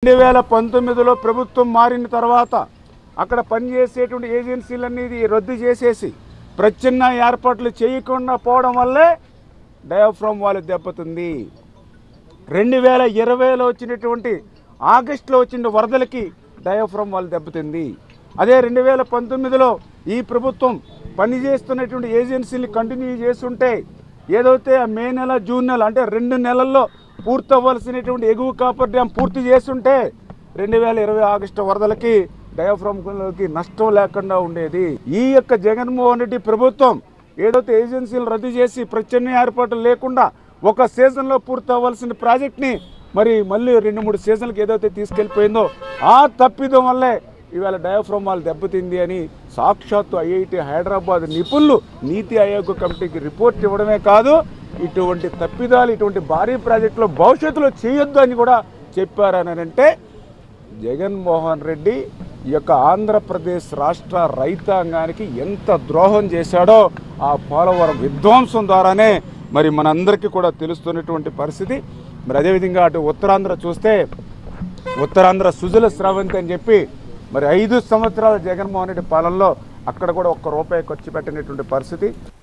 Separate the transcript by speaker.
Speaker 1: రెండు వేల పంతొమ్మిదిలో ప్రభుత్వం మారిన తర్వాత అక్కడ పనిచేసేటువంటి ఏజెన్సీలన్నీ రద్దు చేసేసి ప్రచ్ఛన్న ఏర్పాట్లు చేయకుండా పోవడం వల్లే డయాఫ్రామ్ వాళ్ళు దెబ్బతుంది రెండు వేల ఇరవైలో వచ్చినటువంటి ఆగస్టులో వచ్చిన వరదలకి డయాఫ్రామ్ వాళ్ళు దెబ్బతింది అదే రెండు వేల పంతొమ్మిదిలో ఈ ప్రభుత్వం పనిచేస్తున్నటువంటి ఏజెన్సీని కంటిన్యూ చేస్తుంటే ఏదైతే ఆ మే నెల జూన్ నెల అంటే రెండు నెలల్లో పూర్తవ్వాల్సినటువంటి ఎగువ కాపర్ డ్యామ్ పూర్తి చేస్తుంటే రెండు వేల ఇరవై ఆగస్టు వరదలకి డయాఫ్రామ్కి నష్టం లేకుండా ఉండేది ఈ యొక్క జగన్మోహన్ రెడ్డి ప్రభుత్వం ఏదైతే ఏజెన్సీలు రద్దు చేసి ప్రత్యామ్నాయ ఏర్పాట్లు లేకుండా ఒక సీజన్లో పూర్తి అవ్వాల్సిన ప్రాజెక్ట్ని మరి మళ్ళీ రెండు మూడు సీజన్లకు ఏదైతే తీసుకెళ్ళిపోయిందో ఆ తప్పిదం వల్లే ఇవాళ డయాఫ్రామ్ వాళ్ళు దెబ్బతింది అని సాక్షాత్తు ఐఐటి హైదరాబాద్ నిపుణులు నీతి ఆయోగ్ కమిటీకి రిపోర్ట్ ఇవ్వడమే కాదు ఇటువంటి తప్పిదాలు ఇటువంటి భారీ ప్రాజెక్టులు భవిష్యత్తులో చేయొద్దు అని కూడా చెప్పారని అంటే జగన్మోహన్ రెడ్డి ఈ యొక్క ఆంధ్రప్రదేశ్ రాష్ట్ర రైతాంగానికి ఎంత ద్రోహం చేశాడో ఆ పోలవరం విధ్వంసం ద్వారానే మరి మనందరికీ కూడా తెలుస్తున్నటువంటి పరిస్థితి మరి అదేవిధంగా అటు ఉత్తరాంధ్ర చూస్తే ఉత్తరాంధ్ర సుజల స్రవంతి అని చెప్పి మరి ఐదు సంవత్సరాల జగన్మోహన్ రెడ్డి పాలనలో అక్కడ కూడా ఒక్క రూపాయి ఖర్చు పెట్టినటువంటి పరిస్థితి